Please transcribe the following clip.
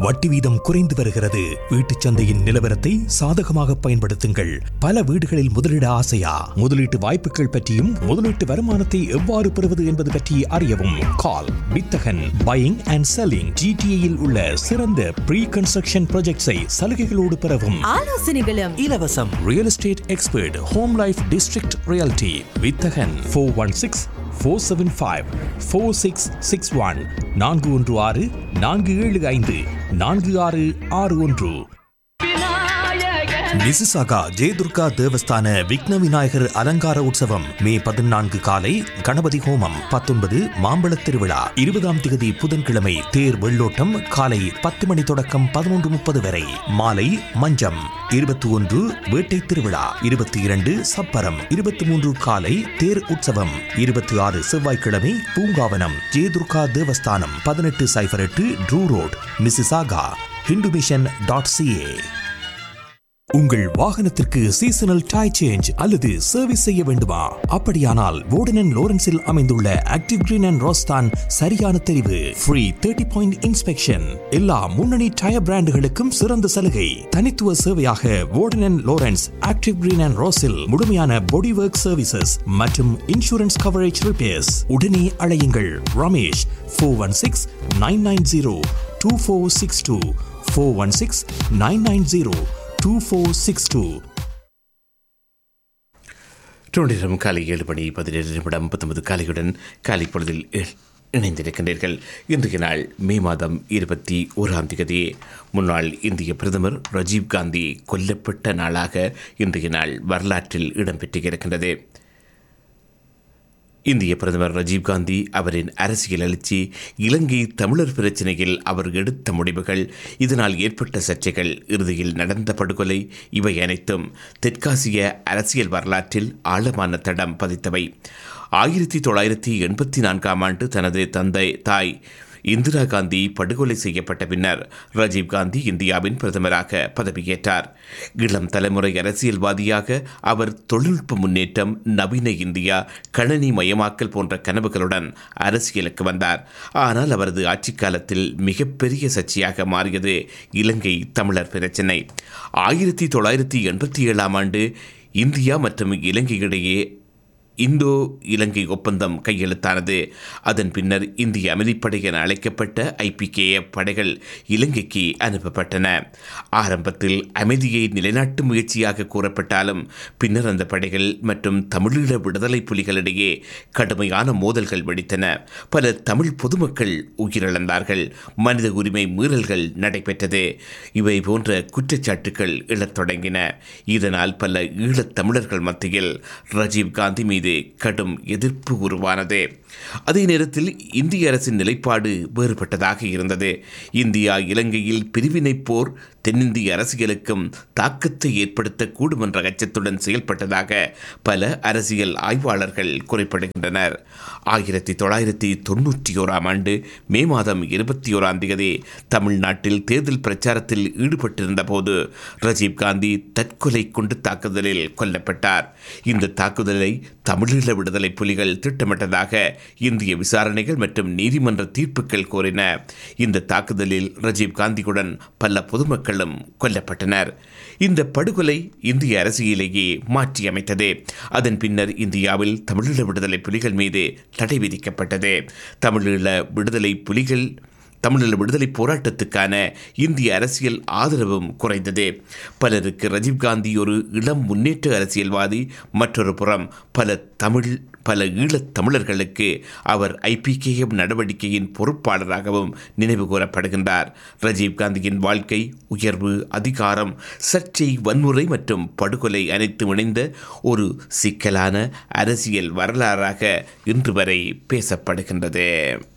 வட்டி வீதம் குறைந்து வருகிறது வீட்டுச் சந்தையின் நிலவரத்தை சாதகமாக பயன்படுத்துங்கள் பல வீடுகளில் முதலீட ஆசையா முதலீட்டு வாய்ப்புகள் பற்றியும் முதலீட்டு வருமானத்தை எவ்வாறு பெறுவது என்பது பற்றி அறியவும் கால் வித்தகன் பையிங் அண்ட் செல்லிங் ஜிடிஏயில் உள்ள சிறந்த ப்ரீ கன்ஸ்ட்ரக்ஷன் ப்ராஜெக்ட்ஸை சலுகைகளோடு பெறவும் ஆலோசனைகளும் இலவசம் real estate expert home life district realty Vithagan four one six four seven five four six six one நான்கு ஒன்று ஆறு நான்கு ஏழு ஐந்து நான்கு ஆறு ஆறு ஒன்று மிசிசாகா ஜெயதுர்கா தேவஸ்தான விக்ன விநாயகர் அலங்கார உற்சவம் மே பதினான்கு காலை கணபதி ஹோமம் பத்தொன்பது மாம்பழத் திருவிழா இருபதாம் திகதி புதன்கிழமை தேர் வெள்ளோட்டம் காலை பத்து மணி தொடக்கம் பதினொன்று முப்பது வரை மாலை மஞ்சம் இருபத்தி ஒன்று வேட்டை திருவிழா இருபத்தி இரண்டு சப்பரம் இருபத்தி மூன்று காலை தேர் உற்சவம் இருபத்தி ஆறு செவ்வாய்க்கிழமை பூங்காவனம் ஜெயதுர்கா தேவஸ்தானம் பதினெட்டு சைபர் எட்டு Drew road Mississauga Hindu mission dot CA உங்கள் வாகனத்திற்கு சீசனல் டை சேஞ்ச் அல்லது சர்வீஸ் செய்ய வேண்டுமா அப்படியானால் வோர்டன் லோரன்ஸில் அமைந்துள்ள ஆக்டிவ் கிரீன் அண்ட் ரோஸ்தான் சரியான தெரிவு ஃப்ரீ தேர்ட்டி பாயிண்ட் இன்ஸ்பெக்ஷன் எல்லா முன்னணி டயர் பிராண்டுகளுக்கும் சிறந்த சலுகை தனித்துவ சேவையாக Warden Lawrence active green and ரோஸில் முழுமையான பாடி ஒர்க் சர்வீசஸ் மற்றும் இன்சூரன்ஸ் கவரேஜ் ரிப்பேர்ஸ் உடனே அழையுங்கள் Ramesh four one six nine nine zero two four six two four one six nine nine zero two four six two டொண்டிரம் காலை ஏழு மணி பதினேழு நிமிடம் பத்தொன்பது காலையுடன் காலை பொழுதில் இ- இணைந்திருக்கின்றீர்கள் இன்றைய நாள் மே மாதம் இருபத்தி ஓராம் தேதி முன்னாள் இந்திய பிரதமர் ராஜீவ் காந்தி கொல்லப்பட்ட நாளாக இன்றைய நாள் வரலாற்றில் இடம்பெற்றிருக்கின்றது இந்திய பிரதமர் ராஜீவ்காந்தி அவரின் அரசியல் எழுச்சி இலங்கை தமிழர் பிரச்சினையில் அவர் எடுத்த முடிவுகள் இதனால் ஏற்பட்ட சர்ச்சைகள் இறுதியில் நடந்த படுகொலை இவை அனைத்தும் தெற்காசிய அரசியல் வரலாற்றில் ஆழமான தடம் பதித்தவை ஆயிரத்தி தொள்ளாயிரத்தி எண்பத்தி நான்காம் ஆண்டு தனது தந்தை தாய் இந்திரா காந்தி படுகொலை செய்யப்பட்ட பின்னர் ராஜீவ் காந்தி இந்தியாவின் பிரதமராக பதவியேற்றார் இளம் தலைமுறை அரசியல்வாதியாக அவர் தொழில்நுட்ப முன்னேற்றம் நவீன இந்தியா கணனி மயமாக்கல் போன்ற கனவுகளுடன் அரசியலுக்கு வந்தார் ஆனால் அவரது ஆட்சிக் காலத்தில் மிகப்பெரிய சர்ச்சையாக மாறியது இலங்கை தமிழர் பிரச்சினை ஆயிரத்தி தொள்ளாயிரத்தி எண்பத்தி ஏழாம் ஆண்டு இந்தியா மற்றும் இலங்கை இடையே இந்தோ இலங்கை ஒப்பந்தம் கையெழுத்தானது அதன் பின்னர் இந்திய அமைதிப்படை என அழைக்கப்பட்ட ஐபிகேஎஃப் படைகள் இலங்கைக்கு அனுப்பப்பட்டன ஆரம்பத்தில் அமைதியை நிலைநாட்டும் முயற்சியாக கூறப்பட்டாலும் பின்னர் அந்த படைகள் மற்றும் தமிழீழ விடுதலை புலிகளிடையே கடுமையான மோதல்கள் வெடித்தன பல தமிழ் பொதுமக்கள் உயிரிழந்தார்கள் மனித உரிமை மீறல்கள் நடைபெற்றது இவை போன்ற குற்றச்சாட்டுகள் எழத் தொடங்கின இதனால் பல ஈழத் தமிழர்கள் மத்தியில் ராஜீவ் காந்தி மீது கடும் எதிர்ப்பு உருவானது அதே நேரத்தில் இந்திய அரசின் நிலைப்பாடு வேறுபட்டதாக இருந்தது இந்தியா இலங்கையில் பிரிவினை போர் தென்னிந்திய அரசியலுக்கும் தாக்கத்தை ஏற்படுத்தக்கூடும் என்ற அச்சத்துடன் செயல்பட்டதாக பல அரசியல் ஆய்வாளர்கள் குறிப்பிடுகின்றனர் ஆயிரத்தி தொள்ளாயிரத்தி தொண்ணூற்றி ஓராம் ஆண்டு மே மாதம் இருபத்தி ஓராம் தேதி தமிழ்நாட்டில் தேர்தல் பிரச்சாரத்தில் ஈடுபட்டிருந்த போது ராஜீவ் காந்தி தற்கொலை கொண்டு தாக்குதலில் கொல்லப்பட்டார் இந்த தாக்குதலை தமிழீழ விடுதலை புலிகள் திட்டமிட்டதாக இந்திய விசாரணைகள் மற்றும் நீதிமன்ற தீர்ப்புகள் கோரின இந்த தாக்குதலில் ராஜீவ் காந்தியுடன் பல பொதுமக்களும் கொல்லப்பட்டனர் இந்த படுகொலை இந்திய அரசியலேயே மாற்றியமைத்தது அதன் பின்னர் இந்தியாவில் தமிழீழ விடுதலை புலிகள் மீது தடை விதிக்கப்பட்டது தமிழீழ விடுதலை புலிகள் தமிழீழ விடுதலை போராட்டத்துக்கான இந்திய அரசியல் ஆதரவும் குறைந்தது பலருக்கு ராஜீவ்காந்தி ஒரு இளம் முன்னேற்ற அரசியல்வாதி மற்றொரு புறம் பல தமிழ் பல ஈழத் தமிழர்களுக்கு அவர் ஐபிகேஎம் நடவடிக்கையின் பொறுப்பாளராகவும் நினைவு கூறப்படுகின்றார் ராஜீவ்காந்தியின் வாழ்க்கை உயர்வு அதிகாரம் சர்ச்சை வன்முறை மற்றும் படுகொலை அனைத்தும் இணைந்த ஒரு சிக்கலான அரசியல் வரலாறாக இன்று வரை பேசப்படுகின்றது